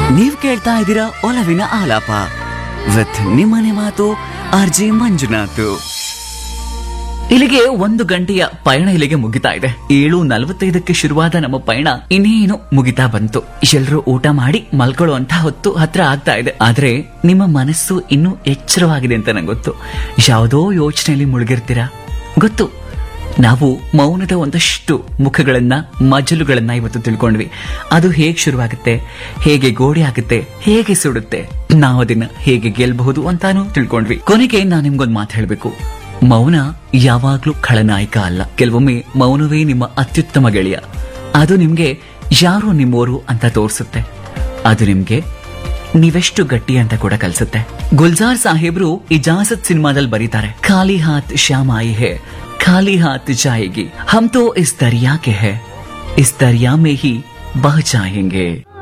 ನೀವ್ ಕೇಳ್ತಾ ಇದ್ದೀರಾ ಒಲವಿನ ಆಲಾಪ ವಿತ್ ನಿಮ್ಮನೆ ಮಾತು ಆರ್ ಜಿ ಮಂಜುನಾಥ್ ಇಲ್ಲಿಗೆ ಒಂದು ಗಂಟೆಯ ಪಯಣ ಇಲ್ಲಿಗೆ ಮುಗಿತಾ ಇದೆ ಏಳು ನಲವತ್ತೈದಕ್ಕೆ ಶುರುವಾದ ನಮ್ಮ ಪಯಣ ಇನ್ನೇನು ಮುಗಿತಾ ಬಂತು ಎಲ್ರೂ ಊಟ ಮಾಡಿ ಮಲ್ಕೊಳ್ಳುವಂತ ಹೊತ್ತು ಹತ್ರ ಆಗ್ತಾ ಇದೆ ಆದ್ರೆ ನಿಮ್ಮ ಮನಸ್ಸು ಇನ್ನೂ ಎಚ್ಚರವಾಗಿದೆ ಅಂತ ನಂಗೆ ಗೊತ್ತು ಯಾವುದೋ ಯೋಚನೆಯಲ್ಲಿ ಮುಳುಗಿರ್ತೀರಾ ಗೊತ್ತು ನಾವು ಮೌನದ ಒಂದಷ್ಟು ಮುಖಗಳನ್ನ ಮಜಲುಗಳನ್ನ ಇವತ್ತು ತಿಳ್ಕೊಂಡ್ವಿ ಅದು ಹೇಗೆ ಶುರುವಾಗುತ್ತೆ ಹೇಗೆ ಗೋಡೆ ಆಗುತ್ತೆ ಹೇಗೆ ಸುಡುತ್ತೆ ನಾವು ಅದನ್ನ ಹೇಗೆ ಗೆಲ್ಬಹುದು ಅಂತಾನು ತಿಳ್ಕೊಂಡ್ವಿ ಕೊನೆಗೆ ನಾನು ನಿಮ್ಗೊಂದು ಮಾತು ಹೇಳ್ಬೇಕು ಮೌನ ಯಾವಾಗ್ಲೂ ಖಳನಾಯಕ ಅಲ್ಲ ಕೆಲವೊಮ್ಮೆ ಮೌನವೇ ನಿಮ್ಮ ಅತ್ಯುತ್ತಮ ಗೆಳೆಯ ಅದು ನಿಮ್ಗೆ ಯಾರು ನಿಮ್ಮೋರು ಅಂತ ತೋರಿಸುತ್ತೆ ಅದು ನಿಮ್ಗೆ ನೀವೆಷ್ಟು ಗಟ್ಟಿ ಅಂತ ಕೂಡ ಕಲ್ಸುತ್ತೆ ಗುಲ್ಜಾರ್ ಸಾಹೇಬ್ರು ಇಜಾಜತ್ ಸಿನಿಮಾದಲ್ಲಿ ಬರೀತಾರೆ ಖಾಲಿ ಹಾತ್ ಶ್ಯಾಮ್ ಆಯಿ ಹೇ ಖಾಲಿ ಹಾತ್ ಜಾಯೇಗಿ ಹಮ್ ತೋ ಇಸ್ ದರಿಯಾ ಕೆ ಹೇ ಇಸ್ ದರಿಯಾ ಮೇ ಹಿ ಬಹ ಜಾಯೇಂಗೆ